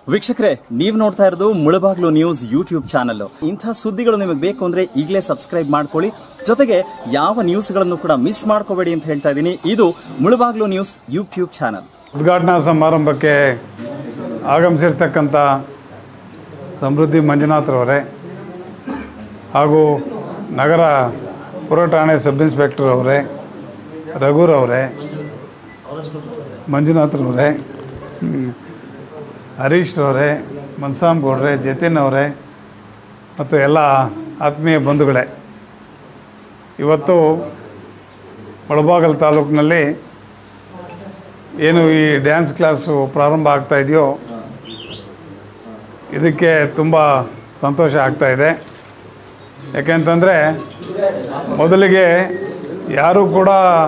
ವೀಕ್ಷಕರೇ ನೀವು ನೋಡ್ತಾ ಇರೋದು ಮುಳಬಾಗ್ಲು ನ್ಯೂಸ್ ಯೂಟ್ಯೂಬ್ ಚಾನಲ್ ಇಂಥ ಸುದ್ದಿಗಳು ನಿಮಗೆ ಬೇಕು ಅಂದ್ರೆ ಈಗಲೇ ಸಬ್ಸ್ಕ್ರೈಬ್ ಮಾಡ್ಕೊಳ್ಳಿ ಜೊತೆಗೆ ಯಾವ ನ್ಯೂಸ್ಗಳನ್ನು ಕೂಡ ಮಿಸ್ ಮಾಡ್ಕೋಬೇಡಿ ಅಂತ ಹೇಳ್ತಾ ಇದ್ದೀನಿ ಇದು ಮುಳಬಾಗ್ಲು ನ್ಯೂಸ್ ಯೂಟ್ಯೂಬ್ ಚಾನಲ್ ಉದ್ಘಾಟನಾ ಸಮಾರಂಭಕ್ಕೆ ಆಗಮಿಸಿರ್ತಕ್ಕಂಥ ಸಮೃದ್ಧಿ ಮಂಜುನಾಥ್ರವರೇ ಹಾಗೂ ನಗರ ಪುರ ಠಾಣೆ ಸಬ್ ಇನ್ಸ್ಪೆಕ್ಟರ್ ಅವರೇ ರಘುರವರೇ ಮಂಜುನಾಥ್ರವರೇ ಹ್ಮ್, ಹರೀಶ್ ಅವರೇ ಮನ್ಸಾಮ್ ಗೌಡ್ರೆ ಜತಿನ್ ಅವರೇ ಮತ್ತು ಎಲ್ಲ ಆತ್ಮೀಯ ಬಂಧುಗಳೇ ಇವತ್ತು ಒಳಬಾಗಲ್ ತಾಲೂಕಿನಲ್ಲಿ ಏನು ಈ ಡ್ಯಾನ್ಸ್ ಕ್ಲಾಸು ಪ್ರಾರಂಭ ಆಗ್ತಾ ಇದೆಯೋ ಇದಕ್ಕೆ ತುಂಬ ಸಂತೋಷ ಆಗ್ತಾ ಇದೆ ಯಾಕೆಂತಂದರೆ ಮೊದಲಿಗೆ ಯಾರೂ ಕೂಡ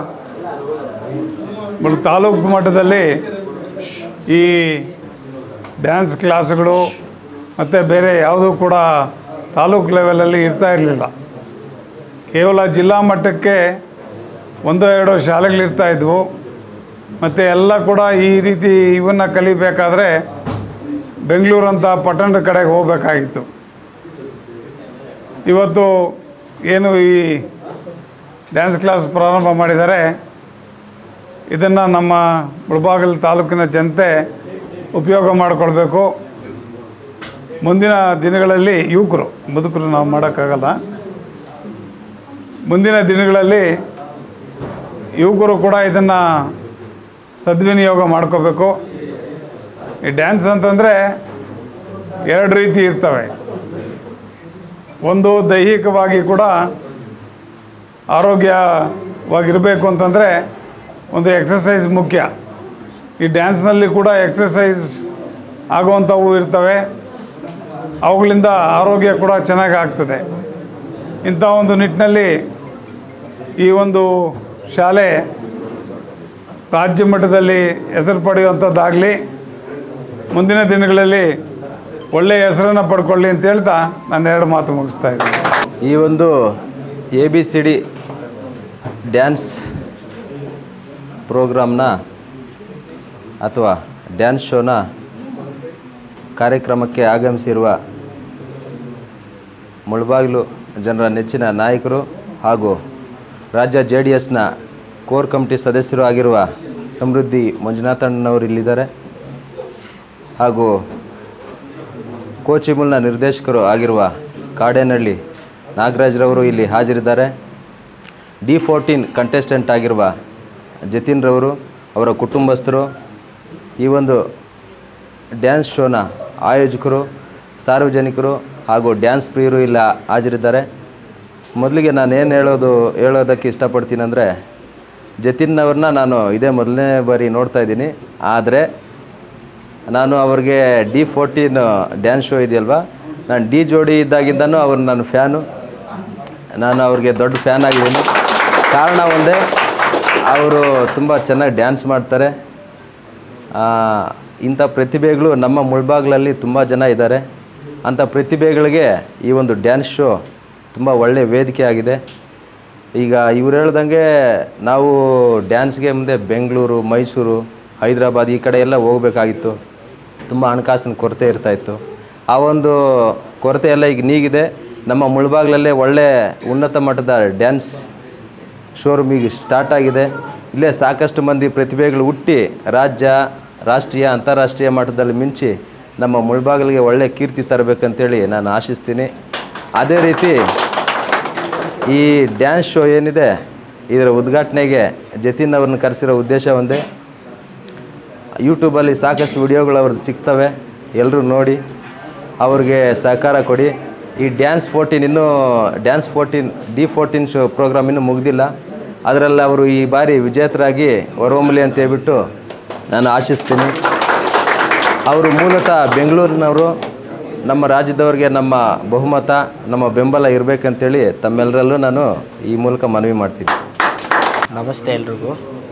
ಮೊದಲು ತಾಲೂಕು ಮಟ್ಟದಲ್ಲಿ ಈ ಡ್ಯಾನ್ಸ್ ಕ್ಲಾಸ್ಗಳು ಮತ್ತು ಬೇರೆ ಯಾವುದೂ ಕೂಡ ತಾಲೂಕು ಲೆವೆಲಲ್ಲಿ ಇರ್ತಾ ಇರಲಿಲ್ಲ ಕೇವಲ ಜಿಲ್ಲಾ ಮಟ್ಟಕ್ಕೆ ಒಂದೋ ಎರಡೋ ಶಾಲೆಗಳಿರ್ತಾ ಇದ್ವು ಮತ್ತು ಎಲ್ಲ ಕೂಡ ಈ ರೀತಿ ಇವನ್ನು ಕಲಿಬೇಕಾದ್ರೆ ಬೆಂಗಳೂರಂಥ ಪಟ್ಟಣದ ಕಡೆಗೆ ಹೋಗಬೇಕಾಗಿತ್ತು ಇವತ್ತು ಏನು ಈ ಡ್ಯಾನ್ಸ್ ಕ್ಲಾಸ್ ಪ್ರಾರಂಭ ಮಾಡಿದ್ದಾರೆ ಇದನ್ನು ನಮ್ಮ ಮುಳಬಾಗಿಲು ತಾಲೂಕಿನ ಜನತೆ ಉಪಯೋಗ ಮಾಡಿಕೊಳ್ಬೇಕು ಮುಂದಿನ ದಿನಗಳಲ್ಲಿ ಯುವಕರು ಮುದುಕರು ನಾವು ಮಾಡೋಕ್ಕಾಗಲ್ಲ ಮುಂದಿನ ದಿನಗಳಲ್ಲಿ ಯುವಕರು ಕೂಡ ಇದನ್ನು ಸದ್ವಿನಿಯೋಗ ಮಾಡ್ಕೋಬೇಕು ಈ ಡ್ಯಾನ್ಸ್ ಅಂತಂದರೆ ಎರಡು ರೀತಿ ಇರ್ತವೆ ಒಂದು ದೈಹಿಕವಾಗಿ ಕೂಡ ಆರೋಗ್ಯವಾಗಿರಬೇಕು ಅಂತಂದರೆ ಒಂದು ಎಕ್ಸಸೈಸ್ ಮುಖ್ಯ ಈ ಡ್ಯಾನ್ಸ್ನಲ್ಲಿ ಕೂಡ ಎಕ್ಸಸೈಸ್ ಆಗುವಂಥವು ಇರ್ತವೆ ಅವುಗಳಿಂದ ಆರೋಗ್ಯ ಕೂಡ ಚೆನ್ನಾಗಿ ಆಗ್ತದೆ ಇಂಥ ಒಂದು ನಿಟ್ಟಿನಲ್ಲಿ ಈ ಒಂದು ಶಾಲೆ ರಾಜ್ಯ ಮಟ್ಟದಲ್ಲಿ ಹೆಸರು ಪಡೆಯುವಂಥದ್ದಾಗಲಿ ಮುಂದಿನ ದಿನಗಳಲ್ಲಿ ಒಳ್ಳೆಯ ಹೆಸರನ್ನು ಪಡ್ಕೊಳ್ಳಿ ಅಂತ ಹೇಳ್ತಾ ನಾನು ಎರಡು ಮಾತು ಮುಗಿಸ್ತಾ ಇದ್ದೀನಿ ಈ ಒಂದು A B C D dance ಪ್ರೋಗ್ರಾಮ್ನ ಅಥವಾ ಡ್ಯಾನ್ಸ್ ಶೋನ ಕಾರ್ಯಕ್ರಮಕ್ಕೆ ಆಗಮಿಸಿರುವ ಮುಳಬಾಗಿಲು ಜನರ ನೆಚ್ಚಿನ ನಾಯಕರು ಹಾಗೂ ರಾಜ್ಯ ಜೆ ಡಿ ಎಸ್ನ ಕೋರ್ ಕಮಿಟಿ ಸದಸ್ಯರು ಆಗಿರುವ ಸಮೃದ್ಧಿ ಮಂಜುನಾಥಣ್ಣನವರು ಇಲ್ಲಿದ್ದಾರೆ ಹಾಗೂ ಕೋಚಿಮುಲ್ನ ನಿರ್ದೇಶಕರು ಆಗಿರುವ ಕಾಡೇನಹಳ್ಳಿ ನಾಗರಾಜ್ರವರು ಇಲ್ಲಿ ಹಾಜರಿದ್ದಾರೆ ಡಿ ಫೋರ್ಟೀನ್ ಕಂಟೆಸ್ಟೆಂಟ್ ಆಗಿರುವ ಜತಿನ್ರವರು ಅವರ ಕುಟುಂಬಸ್ಥರು ಈ ಒಂದು ಡ್ಯಾನ್ಸ್ ಶೋನ ಆಯೋಜಕರು ಸಾರ್ವಜನಿಕರು ಹಾಗೂ ಡ್ಯಾನ್ಸ್ ಪ್ರಿಯರು ಇಲ್ಲ ಹಾಜರಿದ್ದಾರೆ ಮೊದಲಿಗೆ ನಾನು ಏನು ಹೇಳೋದು ಹೇಳೋದಕ್ಕೆ ಇಷ್ಟಪಡ್ತೀನಿ ಅಂದರೆ ಜತಿನ್ನವ್ರನ್ನ ನಾನು ಇದೇ ಮೊದಲನೇ ಬಾರಿ ನೋಡ್ತಾ ಇದ್ದೀನಿ ಆದರೆ ನಾನು ಅವ್ರಿಗೆ ಡಿ ಫೋರ್ಟೀನ್ ಡ್ಯಾನ್ಸ್ ಶೋ ಇದೆಯಲ್ವಾ ನಾನು ಡಿ ಜೋಡಿ ಇದ್ದಾಗಿಂದನೂ ಅವ್ರು ನನ್ನ ಫ್ಯಾನು ನಾನು ಅವ್ರಿಗೆ ದೊಡ್ಡ ಫ್ಯಾನ್ ಆಗಿದ್ದೀನಿ ಕಾರಣ ಒಂದೇ ಅವರು ತುಂಬ ಚೆನ್ನಾಗಿ ಡ್ಯಾನ್ಸ್ ಮಾಡ್ತಾರೆ ಆ, ಇಂಥ ಪ್ರತಿಭೆಗಳು ನಮ್ಮ ಮುಳ್ಬಾಗ್ಲಲ್ಲಿ ತುಂಬ ಜನ ಇದ್ದಾರೆ ಅಂಥ ಪ್ರತಿಭೆಗಳಿಗೆ ಈ ಒಂದು ಡ್ಯಾನ್ಸ್ ಶೋ ತುಂಬ ಒಳ್ಳೆಯ ವೇದಿಕೆ ಆಗಿದೆ ಈಗ ಇವ್ರು ಹೇಳ್ದಂಗೆ ನಾವು ಡ್ಯಾನ್ಸ್ಗೆ ಮುಂದೆ ಬೆಂಗಳೂರು ಮೈಸೂರು ಹೈದರಾಬಾದ್ ಈ ಕಡೆ ಎಲ್ಲ ಹೋಗಬೇಕಾಗಿತ್ತು ತುಂಬ ಹಣಕಾಸಿನ ಕೊರತೆ ಇರ್ತಾಯಿತ್ತು ಆ ಒಂದು ಕೊರತೆ ಎಲ್ಲ ಈಗ ನೀಗಿದೆ ನಮ್ಮ ಮುಳ್ಬಾಗ್ಲಲ್ಲೇ ಒಳ್ಳೆ ಉನ್ನತ ಮಟ್ಟದ ಡ್ಯಾನ್ಸ್ ಶೋರೂಮ್ ಈಗ ಸ್ಟಾರ್ಟ್ ಆಗಿದೆ ಇಲ್ಲೇ ಸಾಕಷ್ಟು ಮಂದಿ ಪ್ರತಿಭೆಗಳು ಹುಟ್ಟಿ ರಾಜ್ಯ ರಾಷ್ಟ್ರೀಯ ಅಂತಾರಾಷ್ಟ್ರೀಯ ಮಟ್ಟದಲ್ಲಿ ಮಿಂಚಿ ನಮ್ಮ ಮುಳ್ಬಾಗಿಲಿಗೆ ಒಳ್ಳೆ ಕೀರ್ತಿ ತರಬೇಕಂತೇಳಿ ನಾನು ಆಶಿಸ್ತೀನಿ ಅದೇ ರೀತಿ ಈ ಡ್ಯಾನ್ಸ್ ಶೋ ಏನಿದೆ ಇದರ ಉದ್ಘಾಟನೆಗೆ ಜತಿನ್ ಅವ್ರನ್ನ ಕರೆಸಿರೋ ಉದ್ದೇಶ ಒಂದೇ ಯೂಟ್ಯೂಬಲ್ಲಿ ಸಾಕಷ್ಟು ವಿಡಿಯೋಗಳು ಅವ್ರದ್ದು ಸಿಗ್ತವೆ ಎಲ್ಲರೂ ನೋಡಿ ಅವ್ರಿಗೆ ಸಹಕಾರ ಕೊಡಿ ಈ ಡ್ಯಾನ್ಸ್ ಫೋರ್ಟೀನ್ ಇನ್ನೂ dance fourteen D fourteen show program ಇನ್ನೂ ಮುಗ್ದಿಲ್ಲ ಅದರಲ್ಲಿ ಅವರು ಈ ಬಾರಿ ವಿಜೇತರಾಗಿ ಹೊರಹೊಮ್ಮಲಿ ಅಂತ ಹೇಳ್ಬಿಟ್ಟು ನಾನು ಆಶಿಸ್ತೀನಿ ಅವರು ಮೂಲತಃ ಬೆಂಗಳೂರಿನವರು ನಮ್ಮ ರಾಜ್ಯದವ್ರಿಗೆ ನಮ್ಮ ಬಹುಮತ ನಮ್ಮ ಬೆಂಬಲ ಇರಬೇಕಂತೇಳಿ ತಮ್ಮೆಲ್ಲರಲ್ಲೂ ನಾನು ಈ ಮೂಲಕ ಮನವಿ ಮಾಡ್ತೀನಿ ನಮಸ್ತೆ ಎಲ್ರಿಗೂ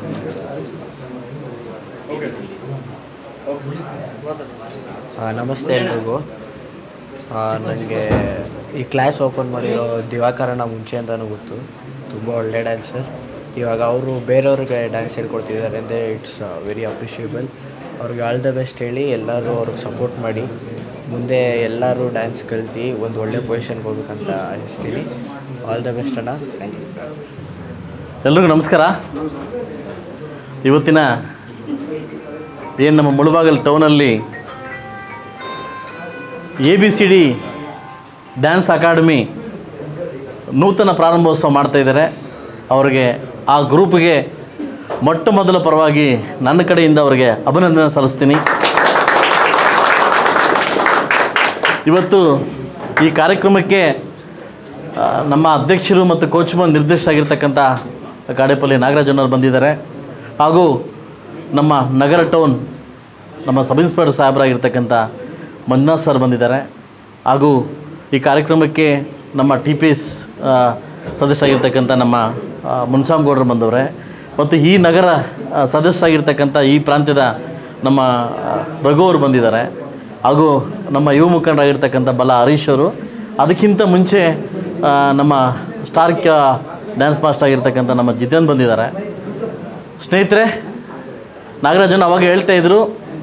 ಆ, ನಮಸ್ತೆ ಎಲ್ರಿಗೂ ನನಗೆ ಈ ಕ್ಲಾಸ್ ಓಪನ್ ಮಾಡಿರೋ ದಿವಾಕರಣ ಮುಂಚೆಯಿಂದನೂ ಗೊತ್ತು ತುಂಬ ಒಳ್ಳೆ ಡ್ಯಾನ್ಸರ್ ಇವಾಗ ಅವರು ಬೇರೆಯವ್ರಿಗೆ ಡ್ಯಾನ್ಸ್ ಹೇಳ್ಕೊಡ್ತಿದ್ದಾರೆ ಅಂದರೆ ಇಟ್ಸ್ ವೆರಿ ಅಪ್ರಿಷಿಯೇಬಲ್ ಅವ್ರಿಗೆ ಆಲ್ ದ ಬೆಸ್ಟ್ ಹೇಳಿ ಎಲ್ಲರೂ ಅವ್ರಿಗೆ ಸಪೋರ್ಟ್ ಮಾಡಿ ಮುಂದೆ ಎಲ್ಲರೂ ಡ್ಯಾನ್ಸ್ ಕಲ್ತು ಒಂದು ಒಳ್ಳೆ ಪೊಸಿಷನ್ಗೆ ಹೋಗ್ಬೇಕಂತ ಅನಿಸ್ತೀನಿ ಆಲ್ ದ ಬೆಸ್ಟ್ ಅಣ್ಣ ಥ್ಯಾಂಕ್ ಯು ಎಲ್ರಿಗೂ ನಮಸ್ಕಾರ ಇವತ್ತಿನ ಏನು ನಮ್ಮ ಮುಳುಬಾಗಲ್ ಟೌನಲ್ಲಿ A B C D dance academy ನೂತನ ಪ್ರಾರಂಭೋತ್ಸವ ಮಾಡ್ತಾ ಇದ್ದಾರೆ ಅವರಿಗೆ ಆ ಗ್ರೂಪ್ಗೆ ಮೊಟ್ಟ ಮೊದಲ ಪರವಾಗಿ ನನ್ನ ಕಡೆಯಿಂದ ಅವರಿಗೆ ಅಭಿನಂದನೆ ಸಲ್ಲಿಸ್ತೀನಿ ಇವತ್ತು ಈ ಕಾರ್ಯಕ್ರಮಕ್ಕೆ ಆ, ನಮ್ಮ ಅಧ್ಯಕ್ಷರು ಮತ್ತು ಕೋಚ್ ಬಂದು ನಿರ್ದೇಶಕರಾಗಿರ್ತಕ್ಕಂಥ ಕಾಡೇಪಲ್ಲಿ ನಾಗರಾಜನವರು ಬಂದಿದ್ದಾರೆ ಹಾಗೂ ನಮ್ಮ ನಗರ ಟೌನ್ ನಮ್ಮ ಸಬ್ ಇನ್ಸ್ಪೆಕ್ಟರ್ ಸಾಹೇಬರಾಗಿರ್ತಕ್ಕಂಥ ಮಂಜುನಾಥ್ ಸರ್ ಬಂದಿದ್ದಾರೆ ಹಾಗೂ ಈ ಕಾರ್ಯಕ್ರಮಕ್ಕೆ ನಮ್ಮ ಟಿ ಪಿ ಎಸ್ ಸದಸ್ಯರಾಗಿರ್ತಕ್ಕಂಥ ನಮ್ಮ ಆ, ಮುನ್ಸಾಮ್ಗೌಡರು ಬಂದವರೆ ಮತ್ತು ಈ ನಗರ ಆ, ಸದಸ್ಯರಾಗಿರ್ತಕ್ಕಂಥ ಈ ಪ್ರಾಂತ್ಯದ ನಮ್ಮ ಆ, ರಘು ಅವರು ಬಂದಿದ್ದಾರೆ ಹಾಗೂ ನಮ್ಮ ಯುವ ಮುಖಂಡರಾಗಿರ್ತಕ್ಕಂಥ ಬಲ ಹರೀಶ್ ಅವರು ಅದಕ್ಕಿಂತ ಮುಂಚೆ ಆ, ನಮ್ಮ ಸ್ಟಾರ್ ಕ್ಯ ಡ್ಯಾನ್ಸ್ ಮಾಸ್ಟರ್ ಆಗಿರ್ತಕ್ಕಂಥ ನಮ್ಮ ಜಿತೇನ್ ಬಂದಿದ್ದಾರೆ ಸ್ನೇಹಿತರೆ ನಾಗರಾಜನ್ ಅವಾಗ ಹೇಳ್ತಾ ಇದ್ರು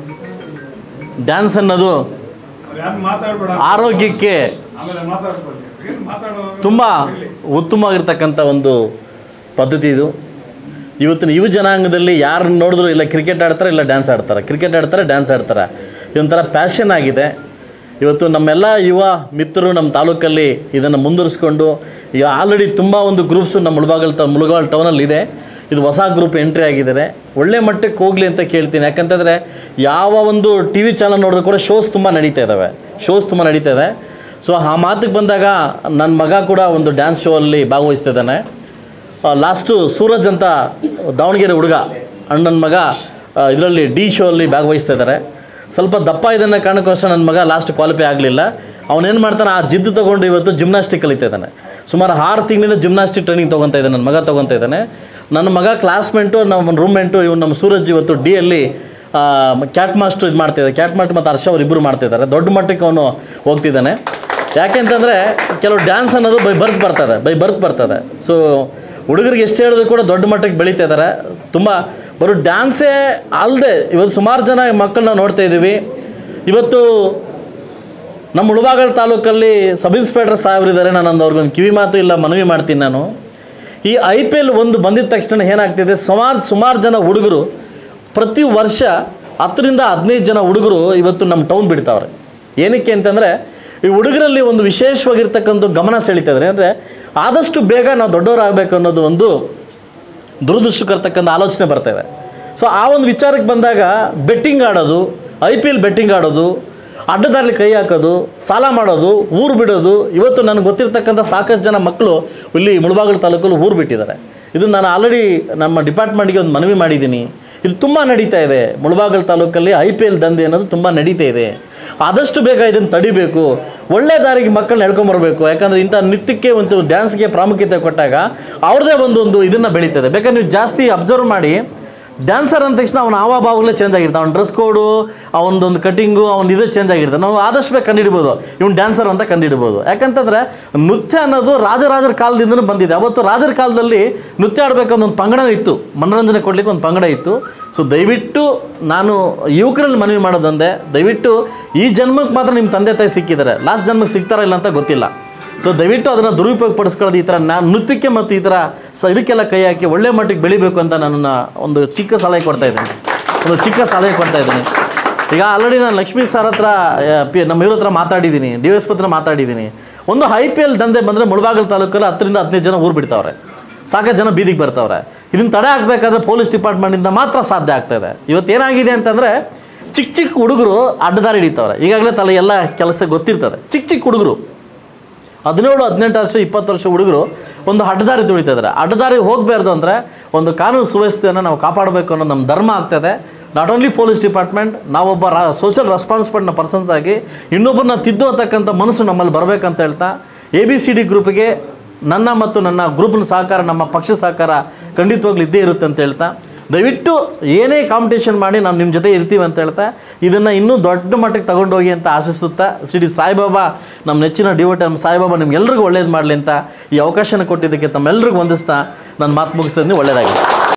ಡ್ಯಾನ್ಸ್ ಅನ್ನೋದು ಮಾತಾಡ್ಬೇಡ ಆರೋಗ್ಯಕ್ಕೆ ಆಮೇಲೆ ಮಾತಾಡ್ಬೇಡಿ ಏನು ಮಾತಾಡೋ ತುಂಬ ಉತ್ತಮವಾಗಿರ್ತಕ್ಕಂಥ ಒಂದು ಪದ್ಧತಿ ಇದು ಇವತ್ತಿನ ಯುವ ಜನಾಂಗದಲ್ಲಿ ಯಾರನ್ನ ನೋಡಿದ್ರು ಇಲ್ಲ ಕ್ರಿಕೆಟ್ ಆಡ್ತಾರೆ ಇಲ್ಲ ಡ್ಯಾನ್ಸ್ ಆಡ್ತಾರೆ ಕ್ರಿಕೆಟ್ ಆಡ್ತಾರೆ ಡ್ಯಾನ್ಸ್ ಆಡ್ತಾರೆ ಇದೊಂಥರ ಪ್ಯಾಷನ್ ಆಗಿದೆ ಇವತ್ತು ನಮ್ಮೆಲ್ಲ ಯುವ ಮಿತ್ರರು ನಮ್ಮ ತಾಲೂಕಲ್ಲಿ ಇದನ್ನು ಮುಂದುವರಿಸ್ಕೊಂಡು ಈಗ ಆಲ್ರೆಡಿ ತುಂಬ ಒಂದು ಗ್ರೂಪ್ಸು ನಮ್ಮ ಮುಳಬಾಗಲ್ ಟ ಮುಳಗಾಲ್ ಟೌನಲ್ಲಿ ಇದೆ ಇದು ಹೊಸ ಗ್ರೂಪ್ ಎಂಟ್ರಿ ಆಗಿದ್ದಾರೆ ಒಳ್ಳೆ ಮಟ್ಟಕ್ಕೆ ಹೋಗಲಿ ಅಂತ ಕೇಳ್ತೀನಿ ಯಾಕಂತಂದರೆ ಯಾವ ಒಂದು ಟಿ ವಿ ಚಾನಲ್ ನೋಡಿದ್ರು ಕೂಡ ಶೋಸ್ ತುಂಬ ನಡೀತಾ ಇದ್ದಾವೆ ಶೋಸ್ ತುಂಬ ನಡೀತಾ ಇದೆ ಸೊ ಆ ಮಾತಿಗೆ ಬಂದಾಗ ನನ್ನ ಮಗ ಕೂಡ ಒಂದು ಡ್ಯಾನ್ಸ್ ಶೋ ಅಲ್ಲಿ ಭಾಗವಹಿಸ್ತಿದ್ದಾನೆ ಲಾಸ್ಟು ಸೂರಜ್ ಅಂತ ದಾವಣಗೆರೆ ಹುಡುಗ ಅಣ್ಣನ ಮಗ ಇದರಲ್ಲಿ ಡಿ ಶೋ ಅಲ್ಲಿ ಭಾಗವಹಿಸ್ತಾ ಇದ್ದಾರೆ ಸ್ವಲ್ಪ ದಪ್ಪ ಇದನ್ನ ಕಾರಣಕ್ಕೋಸ್ಕರ ನನ್ನ ಮಗ ಲಾಸ್ಟ್ ಕ್ವಾಲಿಫೈ ಆಗಲಿಲ್ಲ ಅವನೇನು ಮಾಡ್ತಾನೆ ಆ ಜಿದ್ದು ತೊಗೊಂಡು ಇವತ್ತು ಜಿಮ್ನಾಸ್ಟಿಕ್ ಕಲಿತಾ ಇದ್ದಾನೆ ಸುಮಾರು ಆರು ತಿಂಗಳಿಂದ ಜಿಮ್ನಾಸ್ಟಿಕ್ ಟ್ರೈನಿಂಗ್ ತೊಗೊತಾ ಇದ್ದಾನೆ ನನ್ನ ಮಗ ತೊಗೊತಾ ಇದ್ದಾನೆ ನನ್ನ ಮಗ ಕ್ಲಾಸ್ಮೇಟು ನಮ್ಮ ರೂಮ್ಮೇಟು ಇವನು ನಮ್ಮ ಸೂರಜ್ ಇವತ್ತು ಡಿ ಅಲ್ಲಿ ಕ್ಯಾಟ್ ಮಾಸ್ಟರ್ ಇದು ಮಾಡ್ತಿದ್ದಾರೆ ಕ್ಯಾಟ್ ಮಾಸ್ಟರ್ ಮತ್ತು ಹರ್ಷ ಅವರು ಇಬ್ಬರು ಮಾಡ್ತಿದ್ದಾರೆ ದೊಡ್ಡ ಮಟ್ಟಕ್ಕೆ ಅವನು ಹೋಗ್ತಿದ್ದಾನೆ ಯಾಕೆಂತಂದರೆ ಕೆಲವು ಡ್ಯಾನ್ಸ್ ಅನ್ನೋದು ಬೈ ಬರ್ತ್ ಬರ್ತದೆ ಬೈ ಬರ್ತ್ ಬರ್ತದೆ ಸೊ ಹುಡುಗರಿಗೆ ಎಷ್ಟು ಹೇಳಿದ್ರು ಕೂಡ ದೊಡ್ಡ ಮಟ್ಟಕ್ಕೆ ಬೆಳೀತಾ ಇದ್ದಾರೆ ತುಂಬ ಬರೋ ಡ್ಯಾನ್ಸೇ ಅಲ್ಲದೆ ಇವತ್ತು ಸುಮಾರು ಜನ ಮಕ್ಕಳನ್ನ ನೋಡ್ತಾ ಇದ್ದೀವಿ ಇವತ್ತು ನಮ್ಮ ಮುಳಬಾಗಲ್ ತಾಲೂಕಲ್ಲಿ ಸಬ್ ಇನ್ಸ್ಪೆಕ್ಟರ್ ಸಾಹೇಬರಿದ್ದಾರೆ ನಾನು ಒಂದು ಅವ್ರಿಗೊಂದು ಕಿವಿ ಮಾತು ಇಲ್ಲ ಮನವಿ ಮಾಡ್ತೀನಿ ನಾನು ಈ ಐ ಪಿ ಎಲ್ ಒಂದು ಬಂದಿದ ತಕ್ಷಣ ಏನಾಗ್ತಿದೆ ಸುಮಾರು ಸುಮಾರು ಜನ ಹುಡುಗರು ಪ್ರತಿ ವರ್ಷ ಹತ್ತರಿಂದ ಹದಿನೈದು ಜನ ಹುಡುಗರು ಇವತ್ತು ನಮ್ಮ ಟೌನ್ ಬಿಡ್ತಾವ್ರೆ ಏನಕ್ಕೆ ಅಂತಂದರೆ ಈ ಹುಡುಗರಲ್ಲಿ ಒಂದು ವಿಶೇಷವಾಗಿರ್ತಕ್ಕಂಥ ಗಮನ ಸೆಳೀತಾ ಇದ್ದಾರೆ ಅಂದರೆ ಆದಷ್ಟು ಬೇಗ ನಾವು ದೊಡ್ಡವರಾಗಬೇಕು ಅನ್ನೋದು ಒಂದು ದುರದೃಷ್ಟಕರ್ತಕ್ಕಂಥ ಆಲೋಚನೆ ಬರ್ತಾ ಇದೆ ಸೊ ಆ ಒಂದು ವಿಚಾರಕ್ಕೆ ಬಂದಾಗ ಬೆಟ್ಟಿಂಗ್ ಆಡೋದು ಐ ಪಿ ಎಲ್ ಬೆಟ್ಟಿಂಗ್ ಆಡೋದು ಅಡ್ಡದಾರಿ ಕೈ ಹಾಕೋದು ಸಾಲ ಮಾಡೋದು ಊರು ಬಿಡೋದು ಇವತ್ತು ನನಗೆ ಗೊತ್ತಿರ್ತಕ್ಕಂಥ ಸಾಕಷ್ಟು ಜನ ಮಕ್ಕಳು ಇಲ್ಲಿ ಮುಳಬಾಗಿಲು ತಾಲೂಕಲ್ಲಿ ಊರು ಬಿಟ್ಟಿದ್ದಾರೆ ಇದು ನಾನು ಆಲ್ರೆಡಿ ನಮ್ಮ ಡಿಪಾರ್ಟ್ಮೆಂಟ್ಗೆ ಒಂದು ಮನವಿ ಮಾಡಿದ್ದೀನಿ ಇದು ತುಂಬ ನಡೀತಾ ಇದೆ ಮುಳಬಾಗಿಲು ತಾಲೂಕಲ್ಲಿ ಐ ಪಿ ಎಲ್ ದಂಧೆ ಅನ್ನೋದು ತುಂಬ ನಡೀತಾ ಇದೆ ಆದಷ್ಟು ಬೇಗ ಇದನ್ನು ತಡಿಬೇಕು ಒಳ್ಳೆ ದಾರಿಗೆ ಮಕ್ಕಳನ್ನ ಎಳ್ಕೊಂಬರ್ಬೇಕು ಯಾಕಂದರೆ ಇಂಥ ನೃತ್ಯಕ್ಕೆ ಒಂದು ಡ್ಯಾನ್ಸ್ಗೆ ಪ್ರಾಮುಖ್ಯತೆ ಕೊಟ್ಟಾಗ ಅವ್ರದ್ದೇ ಒಂದು ಒಂದು ಇದನ್ನು ಬೆಳೀತದೆ ಬೇಕಾದ್ರೆ ನೀವು ಜಾಸ್ತಿ ಅಬ್ಸರ್ವ್ ಮಾಡಿ ಡ್ಯಾನ್ಸರ್ ಅಂದ ತಕ್ಷಣ ಅವನ ಹಾವಭಾವಗಳೇ ಚೇಂಜ್ ಆಗಿರ್ತಾವೆ ಅವ್ನ ಡ್ರೆಸ್ ಕೋಡು ಅವನದೊಂದು ಕಟಿಂಗು ಅವನ ಇದು ಚೇಂಜ್ ಆಗಿರ್ತದೆ ನಾವು ಆದಷ್ಟು ಬೇಗ ಕಂಡುಹಿಡ್ಬೋದು ಇವ್ನು ಡ್ಯಾನ್ಸರ್ ಅಂತ ಕಂಡುಹಿಡ್ಬೋದು ಯಾಕಂತಂದರೆ ನೃತ್ಯ ಅನ್ನೋದು ರಾಜರಾಜರ ಕಾಲದಿಂದನೂ ಬಂದಿದೆ ಅವತ್ತು ರಾಜರ ಕಾಲದಲ್ಲಿ ನೃತ್ಯ ಆಡಬೇಕನ್ನೋ ಒಂದು ಪಂಗಡ ಇತ್ತು ಮನೋರಂಜನೆ ಕೊಡಲಿಕ್ಕೆ ಒಂದು ಪಂಗಡ ಇತ್ತು ಸೊ ದಯವಿಟ್ಟು ನಾನು ಯುವಕರಲ್ಲಿ ಮನವಿ ಮಾಡೋದಂದೆ ದಯವಿಟ್ಟು ಈ ಜನ್ಮಕ್ಕೆ ಮಾತ್ರ ನಿಮ್ಮ ತಂದೆ ತಾಯಿ ಸಿಕ್ಕಿದ್ದಾರೆ ಲಾಸ್ಟ್ ಜನ್ಮಕ್ಕೆ ಸಿಗ್ತಾರಾ ಇಲ್ಲ ಅಂತ ಗೊತ್ತಿಲ್ಲ ಸೊ ದಯವಿಟ್ಟು ಅದನ್ನು ದುರುಪಯೋಗ ಪಡಿಸ್ಕೊಳ್ಳೋದು ಈ ಥರ ನಾನು ನೃತ್ಯಕ್ಕೆ ಮತ್ತು ಈ ಥರ ಸ ಇದಕ್ಕೆಲ್ಲ ಕೈ ಹಾಕಿ ಒಳ್ಳೆ ಮಟ್ಟಿಗೆ ಬೆಳಿಬೇಕು ಅಂತ ನನ್ನ ಒಂದು ಚಿಕ್ಕ ಸಲಹೆ ಕೊಡ್ತಾ ಇದ್ದೀನಿ ಒಂದು ಚಿಕ್ಕ ಸಲಹೆ ಕೊಡ್ತಾ ಇದ್ದೀನಿ ಈಗ ಆಲ್ರೆಡಿ ನಾನು ಲಕ್ಷ್ಮೀ ಸರ್ ಹತ್ರ ಆ, ಪಿ ನಮ್ಮ ಇವ್ರ ಹತ್ರ ಮಾತಾಡಿದ್ದೀನಿ ಡಿ ಎಸ್ ಹತ್ರ ಮಾತಾಡಿದ್ದೀನಿ ಒಂದು ಐ ಪಿ ಎಲ್ ದಂಧೆ ಬಂದರೆ ಮುಳಬಾಗಲ್ ತಾಲೂಕಲ್ಲಿ ಹತ್ತರಿಂದ ಹದಿನೈದು ಜನ ಊರು ಬಿಡ್ತಾವ್ರೆ ಸಾಕಷ್ಟು ಜನ ಬೀದಿಗೆ ಬರ್ತಾವ್ರೆ ಇದನ್ನು ತಡೆ ಹಾಕಬೇಕಾದ್ರೆ ಪೊಲೀಸ್ ಡಿಪಾರ್ಟ್ಮೆಂಟಿಂದ ಮಾತ್ರ ಸಾಧ್ಯ ಆಗ್ತಾ ಇದೆ ಇವತ್ತು ಏನಾಗಿದೆ ಅಂತಂದರೆ ಚಿಕ್ಕ ಚಿಕ್ಕ ಹುಡುಗರು ಅಡ್ಡದಾರಿ ಹಿಡಿತಾವ್ರೆ ಈಗಾಗಲೇ ತಲೆ ಎಲ್ಲ ಕೆಲಸ ಗೊತ್ತಿರ್ತದೆ ಚಿಕ್ಕ ಚಿಕ್ಕ ಹುಡುಗರು ಹದಿನೇಳು ಹದಿನೆಂಟು ವರ್ಷ ಇಪ್ಪತ್ತು ವರ್ಷ ಹುಡುಗರು ಒಂದು ಅಡ್ಡದಾರಿ ತುಳಿತಾ ಇದ್ದಾರೆ ಅಡ್ಡದಾರಿ ಹೋಗಬಾರ್ದು ಅಂದರೆ ಒಂದು ಕಾನೂನು ಸುವ್ಯವಸ್ಥೆಯನ್ನು ನಾವು ಕಾಪಾಡಬೇಕು ಅನ್ನೋ ನಮ್ಮ ಧರ್ಮ ಆಗ್ತದೆ ನಾಟ್ ಓನ್ಲಿ ಪೊಲೀಸ್ ಡಿಪಾರ್ಟ್ಮೆಂಟ್ ನಾವೊಬ್ಬ ರಾ ಸೋಷಿಯಲ್ ರೆಸ್ಪಾನ್ಸಿಬಲ್ನ ಪರ್ಸನ್ಸ್ ಆಗಿ ಇನ್ನೊಬ್ಬರನ್ನ ತಿದ್ದುವತಕ್ಕಂಥ ಮನಸ್ಸು ನಮ್ಮಲ್ಲಿ ಬರಬೇಕಂತ ಹೇಳ್ತಾ ಎ ಬಿ ಸಿ ಡಿ ಗ್ರೂಪಿಗೆ ನನ್ನ ಮತ್ತು ನನ್ನ ಗ್ರೂಪ್ನ ಸಹಕಾರ ನಮ್ಮ ಪಕ್ಷ ಸಹಕಾರ ಖಂಡಿತವಾಗ್ಲೂ ಇದ್ದೇ ಇರುತ್ತೆ ಅಂತ ಹೇಳ್ತಾ ದಯವಿಟ್ಟು ಏನೇ ಕಾಂಪಿಟೇಷನ್ ಮಾಡಿ ನಾವು ನಿಮ್ಮ ಜೊತೆ ಇರ್ತೀವಿ ಅಂತ ಹೇಳ್ತಾ ಇದನ್ನು ಇನ್ನೂ ದೊಡ್ಡ ಮಟ್ಟಕ್ಕೆ ತಗೊಂಡೋಗಿ ಅಂತ ಆಶಿಸುತ್ತಾ ಶ್ರೀ ಸಾಯಿಬಾಬಾ ನಮ್ಮ ನೆಚ್ಚಿನ ಡಿವೋಟಿ ನಮ್ಮ ಸಾಯಿಬಾಬಾ ನಿಮ್ಗೆಲ್ರಿಗೂ ಒಳ್ಳೇದು ಮಾಡಲಿ ಅಂತ ಈ ಅವಕಾಶನ ಕೊಟ್ಟಿದ್ದಕ್ಕೆ ತಮ್ಮೆಲ್ಲರಿಗೂ ವಂದಿಸ್ತಾ ನಾನು ಮಾತು ಮುಗಿಸ್ತೀನಿ ಒಳ್ಳೆಯದಾಗಿದೆ